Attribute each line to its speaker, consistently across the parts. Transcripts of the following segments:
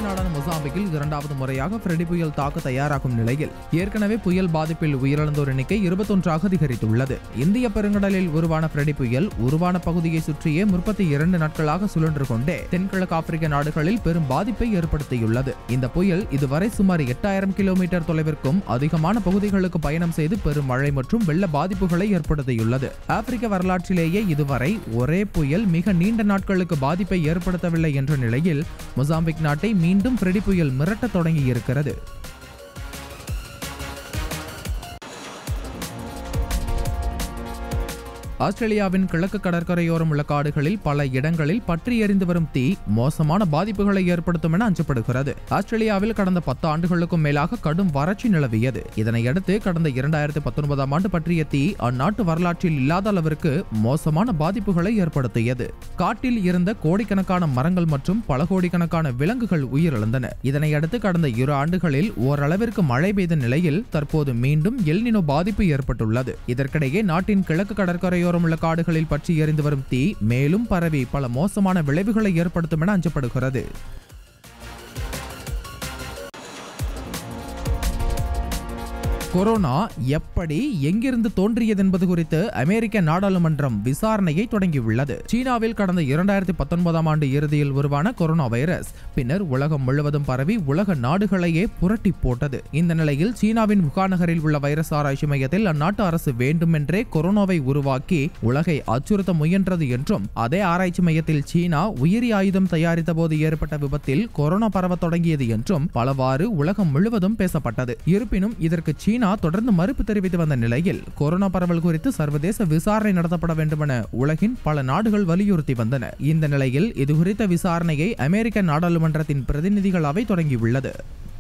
Speaker 1: நாடான மொசாம்பிக்கில் இரண்டாவது முறையாக ஃப்ரெடி புயல் தாக்க தயாராகும் நிலையில் ஏற்கனவே புயல் பாதிப்பில் உயிரிழந்தோர் எண்ணிக்கை இருபத்தொன்றாக அதிகரித்துள்ளது இந்திய பெருங்கடலில் உருவான ஃப்ரெடி புயல் உருவான பகுதியை சுற்றியே முப்பத்தி இரண்டு நாட்களாக சுழன்று கொண்டே தென்கிழக்கு ஆப்பிரிக்க நாடுகளில் பெரும் பாதிப்பை ஏற்படுத்தியுள்ளது இந்த புயல் இதுவரை சுமார் எட்டாயிரம் கிலோமீட்டர் தொலைவிற்கும் அதிகமான பகுதிகளுக்கு பயணம் செய்து பெரும் மழை மற்றும் வெள்ள பாதிப்புகளை ஏற்படுத்தியுள்ளது ஆப்பிரிக்க வரலாற்றிலேயே இதுவரை ஒரே புயல் மிக நீண்ட நாட்களுக்கு பாதிப்பை ஏற்படுத்தவில்லை என்ற நிலையில் மொசாம்பிக் நாட்டை மீண்டும் ஃப்ரெடி புயல் மிரட்டத் தொடங்கியிருக்கிறது ஆஸ்திரேலியாவின் கிழக்கு கடற்கரையோரம் உள்ள காடுகளில் பல இடங்களில் பற்றி எரிந்து வரும் தீ மோசமான பாதிப்புகளை ஏற்படுத்தும் என அஞ்சப்படுகிறது ஆஸ்திரேலியாவில் கடந்த பத்து ஆண்டுகளுக்கும் மேலாக கடும் வறட்சி நிலவியது இதனையடுத்து கடந்த இரண்டாயிரத்தி பத்தொன்பதாம் ஆண்டு பற்றிய தீ அந்நாட்டு வரலாற்றில் இல்லாத அளவிற்கு மோசமான பாதிப்புகளை ஏற்படுத்தியது காட்டில் இருந்த கோடிக்கணக்கான மரங்கள் மற்றும் பல கோடிக்கணக்கான விலங்குகள் உயிரிழந்தன இதனையடுத்து கடந்த இரு ஆண்டுகளில் ஓரளவிற்கு மழை பெய்த நிலையில் தற்போது மீண்டும் எல்னினோ பாதிப்பு ஏற்பட்டுள்ளது இதற்கிடையே நாட்டின் கிழக்கு கடற்கரையோரம் உள்ள காடுகளில் பற்றி எரிந்து வரும் தீ மேலும் பரவி பல மோசமான விளைவுகளை ஏற்படுத்தும் என அஞ்சப்படுகிறது கொரோனா எப்படி எங்கிருந்து தோன்றியது என்பது குறித்து அமெரிக்க நாடாளுமன்றம் விசாரணையை தொடங்கியுள்ளது சீனாவில் கடந்த இரண்டாயிரத்தி பத்தொன்பதாம் ஆண்டு இறுதியில் உருவான கொரோனா வைரஸ் பின்னர் உலகம் முழுவதும் பரவி உலக நாடுகளையே புரட்டி போட்டது இந்த நிலையில் சீனாவின் வுகான் நகரில் உள்ள வைரஸ் ஆராய்ச்சி மையத்தில் அந்நாட்டு அரசு வேண்டுமென்றே கொரோனாவை உருவாக்கி உலகை அச்சுறுத்த முயன்றது என்றும் அதே ஆராய்ச்சி மையத்தில் சீனா உயிரி ஆயுதம் தயாரித்த போது ஏற்பட்ட விபத்தில் கொரோனா பரவத் தொடங்கியது என்றும் பலவாறு உலகம் முழுவதும் பேசப்பட்டது இருப்பினும் இதற்கு சீனா தொடர்ந்து மறுப்பு தெரிவித்து வந்த நிலையில் கொரோனா பரவல் குறித்து சர்வதேச விசாரணை நடத்தப்பட வேண்டுமென உலகின் பல நாடுகள் வலியுறுத்தி வந்தன இந்த நிலையில் இதுகுறித்த விசாரணையை அமெரிக்க நாடாளுமன்றத்தின் பிரதிநிதிகள் அவை தொடங்கியுள்ளது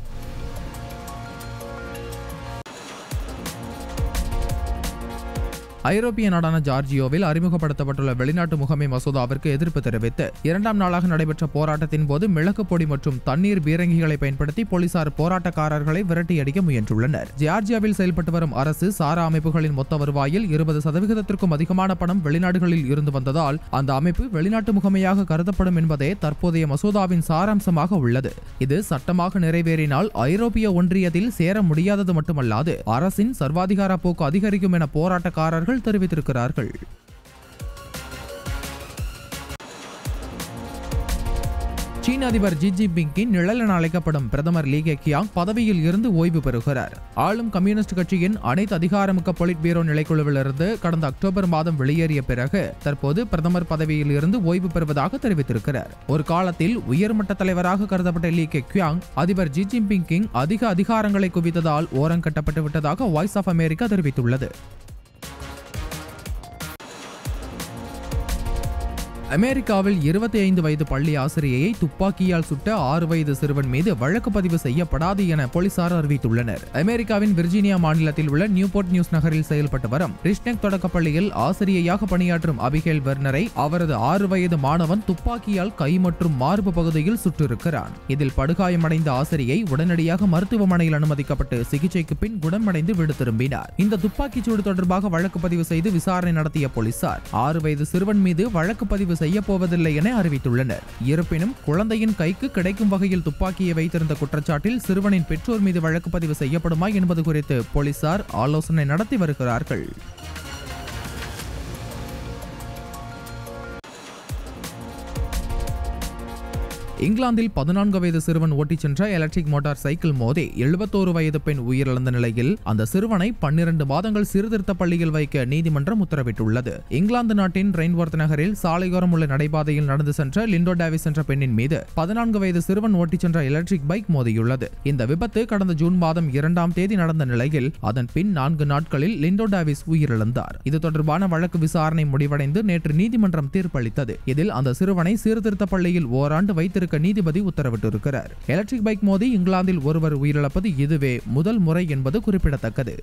Speaker 1: ஐரோப்பிய நாடான ஜார்ஜியோவில் அறிமுகப்படுத்தப்பட்டுள்ள வெளிநாட்டு முகமை மசோதாவிற்கு எதிர்ப்பு தெரிவித்து இரண்டாம் நாளாக நடைபெற்ற போராட்டத்தின் போது மிளகு பொடி மற்றும் தண்ணீர் பீரங்கிகளை பயன்படுத்தி போலீசார் போராட்டக்காரர்களை விரட்டியடிக்க முயன்றுள்ளனர் ஜார்ஜியாவில் செயல்பட்டு வரும் அரசு சாரா அமைப்புகளின் மொத்த வருவாயில் இருபது சதவிகிதத்திற்கும் அதிகமான பணம் வெளிநாடுகளில் இருந்து வந்ததால் அந்த அமைப்பு வெளிநாட்டு முகமையாக கருதப்படும் என்பதே தற்போதைய மசோதாவின் சாராம்சமாக உள்ளது இது சட்டமாக நிறைவேறினால் ஐரோப்பிய ஒன்றியத்தில் சேர முடியாதது மட்டுமல்லாது அரசின் சர்வாதிகார போக்கு அதிகரிக்கும் என போராட்டக்காரர்கள் தெரிவித்திருக்கிறார்கள் சீன அதிபர் ஜி ஜின்பிங்கின் நிழல் என அழைக்கப்படும் பிரதமர் லீ கெக்கியாங் பதவியில் இருந்து ஓய்வு பெறுகிறார் ஆளும் கம்யூனிஸ்ட் கட்சியின் அனைத்து அதிகாரமிக்க பொலிட் பீரோ நிலைக்குழுவிலிருந்து கடந்த அக்டோபர் மாதம் வெளியேறிய பிறகு தற்போது பிரதமர் பதவியில் இருந்து ஓய்வு பெறுவதாக தெரிவித்திருக்கிறார் ஒரு காலத்தில் உயர்மட்ட தலைவராக கருதப்பட்ட லீ கெக்யாங் அதிபர் ஜி ஜின்பிங்கின் அதிக அதிகாரங்களை குவித்ததால் ஓரங்கட்டப்பட்டு விட்டதாக வாய்ஸ் ஆஃப் அமெரிக்கா தெரிவித்துள்ளது அமெரிக்காவில் இருபத்தி ஐந்து வயது பள்ளி ஆசிரியையை துப்பாக்கியால் சுட்ட ஆறு வயது சிறுவன் மீது வழக்கு பதிவு செய்யப்படாது என போலீசார் அறிவித்துள்ளனர் அமெரிக்காவின் விர்ஜீனியா மாநிலத்தில் உள்ள நியூபோர்ட் நியூஸ் நகரில் செயல்பட்டு வரும் ரிஷ்னெக் தொடக்கப் பள்ளியில் ஆசிரியையாக பணியாற்றும் அபிகேல் வெர்னரை அவரது ஆறு வயது மாணவன் துப்பாக்கியால் கை மற்றும் மார்பு பகுதியில் சுட்டிருக்கிறான் இதில் படுகாயமடைந்த ஆசிரியை உடனடியாக மருத்துவமனையில் அனுமதிக்கப்பட்டு சிகிச்சைக்கு பின் குணமடைந்து வீடு திரும்பினார் இந்த துப்பாக்கிச் சூடு தொடர்பாக வழக்கு பதிவு செய்து விசாரணை நடத்திய போலீசார் ஆறு வயது சிறுவன் மீது வழக்கு பதிவு செய்ய போவதில்லை என அறிவித்துள்ளனர் இருப்பினும் குழந்தையின் கைக்கு கிடைக்கும் வகையில் துப்பாக்கியை வைத்திருந்த குற்றச்சாட்டில் சிறுவனின் பெற்றோர் மீது வழக்கு பதிவு செய்யப்படுமா என்பது குறித்து போலீசார் ஆலோசனை நடத்தி வருகிறார்கள் இங்கிலாந்தில் பதினான்கு வயது சிறுவன் ஓட்டிச் சென்ற எலக்ட்ரிக் மோட்டார் சைக்கிள் மோதி எழுபத்தோரு வயது பெண் உயிரிழந்த நிலையில் அந்த சிறுவனை பன்னிரண்டு மாதங்கள் சீர்திருத்த பள்ளியில் வைக்க நீதிமன்றம் உத்தரவிட்டுள்ளது இங்கிலாந்து நாட்டின் ரெயின்வர்த் நகரில் சாலையோரம் உள்ள நடைபாதையில் நடந்து சென்ற லிண்டோ டேவிஸ் என்ற பெண்ணின் மீது பதினான்கு வயது சிறுவன் ஓட்டிச் சென்ற எலக்ட்ரிக் பைக் மோதியுள்ளது இந்த விபத்து கடந்த ஜூன் மாதம் இரண்டாம் தேதி நடந்த நிலையில் அதன் பின் நான்கு நாட்களில் லிண்டோ டேவிஸ் உயிரிழந்தார் இது தொடர்பான வழக்கு விசாரணை முடிவடைந்து நேற்று நீதிமன்றம் தீர்ப்பளித்தது இதில் அந்த சிறுவனை சீர்திருத்த பள்ளியில் ஓராண்டு வைத்திருக்க நீதிபதி உத்தரவிட்டிருக்கிறார் எலக்ட்ரிக் பைக் மோதி இங்கிலாந்தில் ஒருவர் உயிரிழப்பது இதுவே முதல் முறை என்பது குறிப்பிடத்தக்கது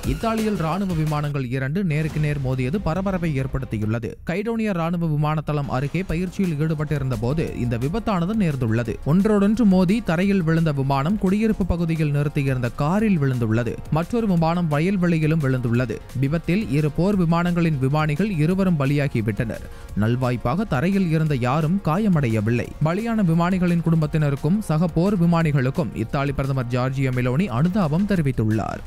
Speaker 1: இத்தாலியில் ராணுவ விமானங்கள் இரண்டு நேருக்கு நேர் மோதியது பரபரப்பை ஏற்படுத்தியுள்ளது கைடோனியா ராணுவ விமான தளம் அருகே பயிற்சியில் ஈடுபட்டிருந்த போது இந்த விபத்தானது நேர்ந்துள்ளது ஒன்றோடொன்று மோதி தரையில் விழுந்த விமானம் குடியிருப்பு பகுதியில் நிறுத்தியிருந்த காரில் விழுந்துள்ளது மற்றொரு விமானம் வயல்வெளியிலும் விழுந்துள்ளது விபத்தில் இரு போர் விமானங்களின் விமானிகள் இருவரும் பலியாகிவிட்டனர் நல்வாய்ப்பாக தரையில் இருந்த யாரும் காயமடையவில்லை பலியான விமானிகளின் குடும்பத்தினருக்கும் சக போர் விமானிகளுக்கும் இத்தாலி பிரதமர் ஜார்ஜியா மெலோனி அனுதாபம் தெரிவித்துள்ளார்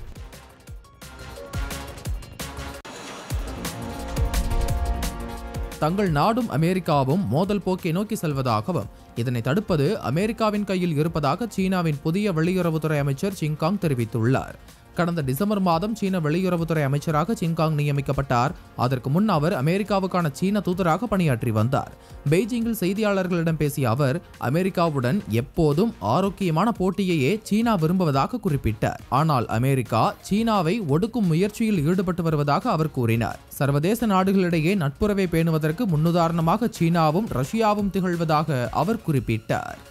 Speaker 1: தங்கள் நாடும் அமெரிக்காவும் மோதல் போக்கை நோக்கி செல்வதாகவும் இதனை தடுப்பது அமெரிக்காவின் கையில் இருப்பதாக சீனாவின் புதிய வெளியுறவுத்துறை அமைச்சர் சிங்காங் தெரிவித்துள்ளார் கடந்த டிசம்பர் மாதம் சீன வெளியுறவுத்துறை அமைச்சராக சிங்காங் நியமிக்கப்பட்டார் அதற்கு முன் அவர் அமெரிக்காவுக்கான சீன தூதராக பணியாற்றி வந்தார் பெய்ஜிங்கில் செய்தியாளர்களிடம் பேசிய அவர் அமெரிக்காவுடன் எப்போதும் ஆரோக்கியமான போட்டியையே சீனா விரும்புவதாக குறிப்பிட்டார் ஆனால் அமெரிக்கா சீனாவை ஒடுக்கும் முயற்சியில் ஈடுபட்டு வருவதாக அவர் கூறினார் சர்வதேச நாடுகளிடையே நட்புறவை பேணுவதற்கு முன்னுதாரணமாக சீனாவும் ரஷ்யாவும் திகழ்வதாக அவர் குறிப்பிட்டார்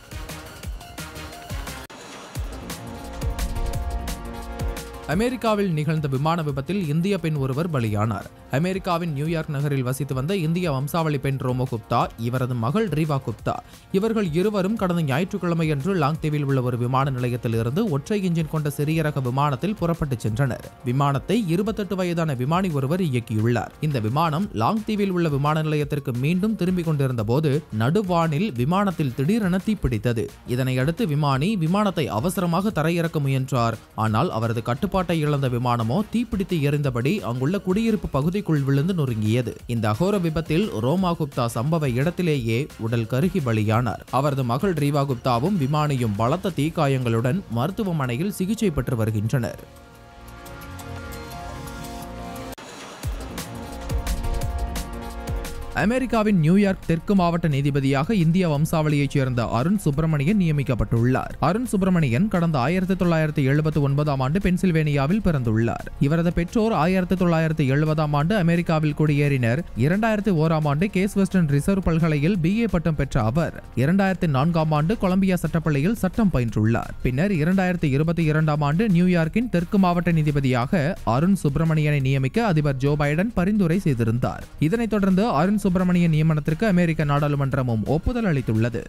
Speaker 1: அமெரிக்காவில் நிகழ்ந்த விமான விபத்தில் இந்திய பெண் ஒருவர் பலியானார் அமெரிக்காவின் நியூயார்க் நகரில் வசித்து வந்த இந்திய வம்சாவளி பெண் ரோமோ குப்தா இவரது மகள் ரீவா குப்தா இவர்கள் இருவரும் கடந்த ஞாயிற்றுக்கிழமையன்று லாங்தீவில் உள்ள ஒரு விமான நிலையத்தில் இருந்து ஒற்றை இன்ஜின் கொண்ட சிறிய ரக விமானத்தில் புறப்பட்டுச் சென்றனர் விமானத்தை இருபத்தெட்டு வயதான விமானி ஒருவர் இயக்கியுள்ளார் இந்த விமானம் லாங்தீவில் உள்ள விமான நிலையத்திற்கு மீண்டும் திரும்பிக் கொண்டிருந்த போது நடுவானில் விமானத்தில் திடீரென தீப்பிடித்தது இதனையடுத்து விமானி விமானத்தை அவசரமாக தரையிறக்க முயன்றார் ஆனால் அவரது கட்டுப்பாட்டை இழந்த விமானமோ தீப்பிடித்து எரிந்தபடி அங்குள்ள குடியிருப்பு பகுதிக்குள் விழுந்து நொறுங்கியது இந்த அகோர விபத்தில் ரோமா குப்தா சம்பவ இடத்திலேயே உடல் கருகி பலியானார் அவரது மகள் ரீவா குப்தாவும் விமானியும் பலத்த தீக்காயங்களுடன் மருத்துவமனையில் சிகிச்சை பெற்று வருகின்றனர் அமெரிக்காவின் நியூயார்க் தெற்கு மாவட்ட நீதிபதியாக இந்திய வம்சாவளியைச் சேர்ந்த அருண் சுப்பிரமணியன் நியமிக்கப்பட்டுள்ளார் அருண் சுப்பிரமணியன் கடந்த ஆயிரத்தி தொள்ளாயிரத்தி எழுபத்தி ஒன்பதாம் ஆண்டு பென்சில்வேனியாவில் பிறந்துள்ளார் இவரது பெற்றோர் ஆயிரத்தி தொள்ளாயிரத்தி எழுபதாம் ஆண்டு அமெரிக்காவில் குடியேறினர் இரண்டாயிரத்தி ஓராம் ஆண்டு கேஸ் வெஸ்டர்ன் ரிசர்வ் பல்கலையில் பிஏ பட்டம் பெற்ற அவர் இரண்டாயிரத்தி நான்காம் ஆண்டு கொலம்பியா சட்டப்பள்ளியில் சட்டம் பயின்றுள்ளார் பின்னர் இரண்டாயிரத்தி இருபத்தி இரண்டாம் ஆண்டு நியூயார்க்கின் தெற்கு மாவட்ட நீதிபதியாக அருண் சுப்பிரமணியனை நியமிக்க அதிபர் ஜோ பைடன் பரிந்துரை செய்திருந்தார் இதனைத் தொடர்ந்து அருண் சுப்பிரமணியன் நியமனத்திற்கு அமெரிக்க நாடாளுமன்றமும் ஒப்புதல் அளித்துள்ளது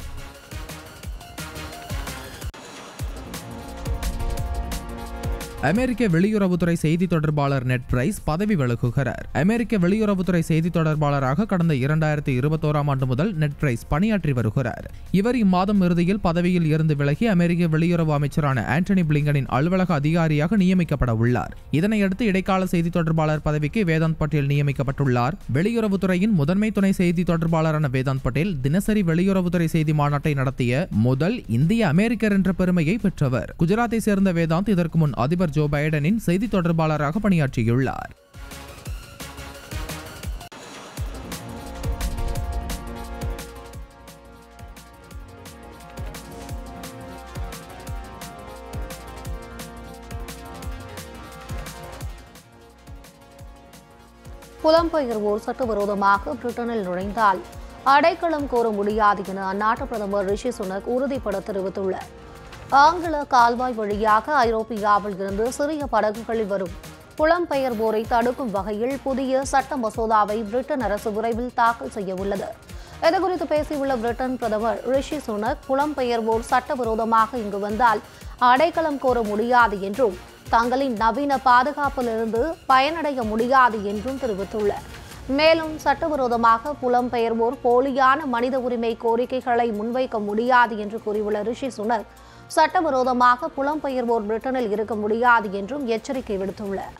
Speaker 1: அமெரிக்க வெளியுறவுத்துறை செய்தி தொடர்பாளர் நெட் பிரைஸ் பதவி விலகுகிறார் அமெரிக்க வெளியுறவுத்துறை செய்தி தொடர்பாளராக கடந்த இரண்டாயிரத்தி இருபத்தோராம் ஆண்டு முதல் நெட் பிரைஸ் பணியாற்றி வருகிறார் இவர் இம்மாதம் இறுதியில் பதவியில் இருந்து விலகி அமெரிக்க வெளியுறவு அமைச்சரான ஆண்டனி பிளிங்கனின் அலுவலக அதிகாரியாக நியமிக்கப்பட உள்ளார் இதனையடுத்து இடைக்கால செய்தி தொடர்பாளர் பதவிக்கு வேதாந்த் பட்டேல் நியமிக்கப்பட்டுள்ளார் வெளியுறவுத்துறையின் முதன்மை துணை செய்தி தொடர்பாளரான வேதாந்த் பட்டேல் தினசரி வெளியுறவுத்துறை செய்தி மாநாட்டை நடத்திய முதல் இந்திய அமெரிக்கர் என்ற பெருமையை பெற்றவர் குஜராத்தை சேர்ந்த வேதாந்த் இதற்கு முன் அதிபர் ஜோ பைடனின் செய்தி தொடர்பாளராக பணியாற்றியுள்ளார்
Speaker 2: புலம்பெயர்வோர் சட்டவிரோதமாக பிரிட்டனில் நுழைந்தால் அடைக்கலம் கோர முடியாது என அந்நாட்டு பிரதமர் ரிஷி சுனக் உறுதிபட தெரிவித்துள்ளார் ஆங்கில கால்வாய் வழியாக ஐரோப்பியாவில் இருந்து சிறிய படகுகளில் வரும் புலம்பெயர்வோரை தடுக்கும் வகையில் புதிய சட்ட மசோதாவை பிரிட்டன் அரசு விரைவில் தாக்கல் செய்ய உள்ளது இதுகுறித்து பேசியுள்ள பிரிட்டன் பிரதமர் ரிஷி சுனக் புலம்பெயர்வோர் சட்டவிரோதமாக இங்கு வந்தால் அடைக்கலம் கோர முடியாது என்றும் தங்களின் நவீன பாதுகாப்பிலிருந்து பயனடைய முடியாது என்றும் தெரிவித்துள்ளார் மேலும் சட்டவிரோதமாக புலம்பெயர்வோர் போலியான மனித உரிமை கோரிக்கைகளை முன்வைக்க முடியாது என்று கூறியுள்ள ரிஷி சுனக் சட்டவிரோதமாக புலம்பெயர்வோர் பிரிட்டனில் இருக்க முடியாது என்றும் எச்சரிக்கை விடுத்துள்ளார்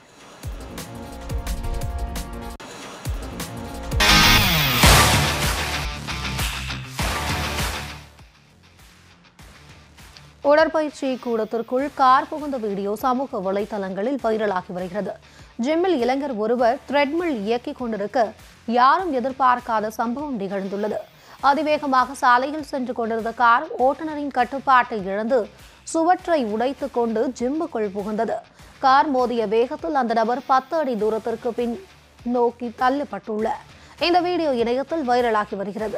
Speaker 2: உடற்பயிற்சி கூடத்திற்குள் கார் புகுந்த வீடியோ சமூக வலைதளங்களில் வைரலாகி வருகிறது ஜிம்மில் இளைஞர் ஒருவர் த்ரெட்மில் இயக்கிக் கொண்டிருக்க யாரும் எதிர்பார்க்காத சம்பவம் நிகழ்ந்துள்ளது அதிவேகமாக சாலையில் சென்று கொண்டிருந்த கார் ஓட்டுநரின் கட்டுப்பாட்டை இழந்து சுவற்றை உடைத்துக் கொண்டு ஜிம்முக்குள் புகுந்தது கார் மோதிய வேகத்தில் அந்த நபர் பத்து அடி தூரத்திற்கு பின் நோக்கி தள்ளப்பட்டுள்ளார் இந்த வீடியோ இணையத்தில் வைரலாகி வருகிறது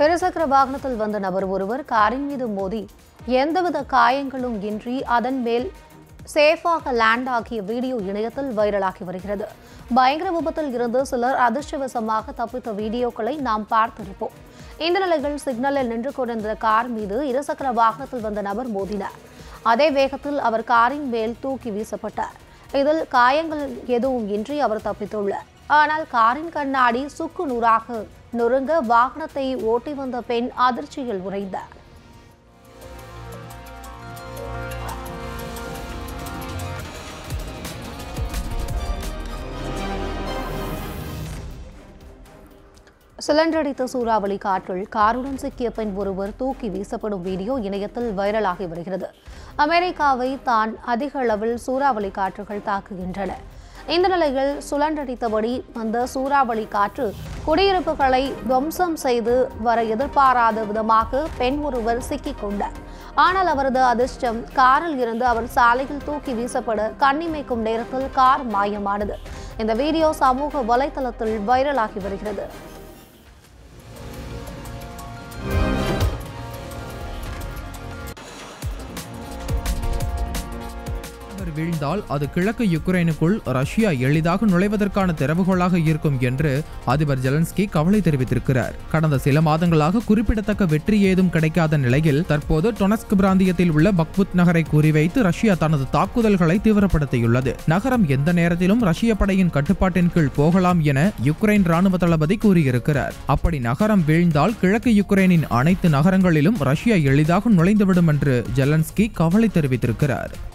Speaker 2: இருசக்கர வாகனத்தில் வந்த நபர் ஒருவர் காரின் மீது மோதி எந்தவித காயங்களும் இன்றி அதன் மேல் சேஃபாக லேண்ட் ஆகிய வீடியோ இணையத்தில் வைரலாகி வருகிறது பயங்கர விபத்தில் இருந்து சிலர் அதிர்ஷ்டவசமாக தப்பித்த வீடியோக்களை நாம் பார்த்திருப்போம் இந்த நிலையில் சிக்னலில் நின்று கொண்டிருந்த கார் மீது இருசக்கர வாகனத்தில் வந்த நபர் மோதினார் அதே வேகத்தில் அவர் காரின் மேல் தூக்கி வீசப்பட்டார் இதில் காயங்கள் எதுவும் இன்றி அவர் தப்பித்துள்ளார் ஆனால் காரின் கண்ணாடி சுக்கு நூறாக நொறுங்க வாகனத்தை ஓட்டி வந்த பெண் அதிர்ச்சியில் உறைந்தார் சிலண்டடித்த சூறாவளி காற்றில் காருடன் சிக்கிய பெண் ஒருவர் தூக்கி வீசப்படும் வீடியோ இணையத்தில் வைரலாகி வருகிறது அமெரிக்காவை தான் அதிக அளவில் சூறாவளி காற்றுகள் தாக்குகின்றன இந்த நிலையில் சுழன்றடித்தபடி வந்த சூறாவளி காற்று குடியிருப்புகளை துவம்சம் செய்து வர எதிர்பாராத விதமாக பெண் ஒருவர் சிக்கிக் கொண்டார் ஆனால் அவரது அதிர்ஷ்டம் காரில் இருந்து அவர் சாலையில் தூக்கி வீசப்பட கண்ணிமைக்கும் நேரத்தில் கார் மாயமானது இந்த வீடியோ சமூக வலைதளத்தில் வைரலாகி வருகிறது
Speaker 1: அவர் வீழ்ந்தால் அது கிழக்கு யுக்ரைனுக்குள் ரஷ்யா எளிதாக நுழைவதற்கான திறவுகோலாக இருக்கும் என்று அதிபர் ஜெலன்ஸ்கி கவலை தெரிவித்திருக்கிறார் கடந்த சில மாதங்களாக குறிப்பிடத்தக்க வெற்றி ஏதும் கிடைக்காத நிலையில் தற்போது டொனஸ்க் பிராந்தியத்தில் உள்ள பக்புத் நகரை குறிவைத்து ரஷ்யா தனது தாக்குதல்களை தீவிரப்படுத்தியுள்ளது நகரம் எந்த நேரத்திலும் ரஷ்ய படையின் கட்டுப்பாட்டின் கீழ் போகலாம் என யுக்ரைன் ராணுவ தளபதி கூறியிருக்கிறார் அப்படி நகரம் வீழ்ந்தால் கிழக்கு யுக்ரைனின் அனைத்து நகரங்களிலும் ரஷ்யா எளிதாக நுழைந்துவிடும் என்று ஜெலன்ஸ்கி கவலை தெரிவித்திருக்கிறார்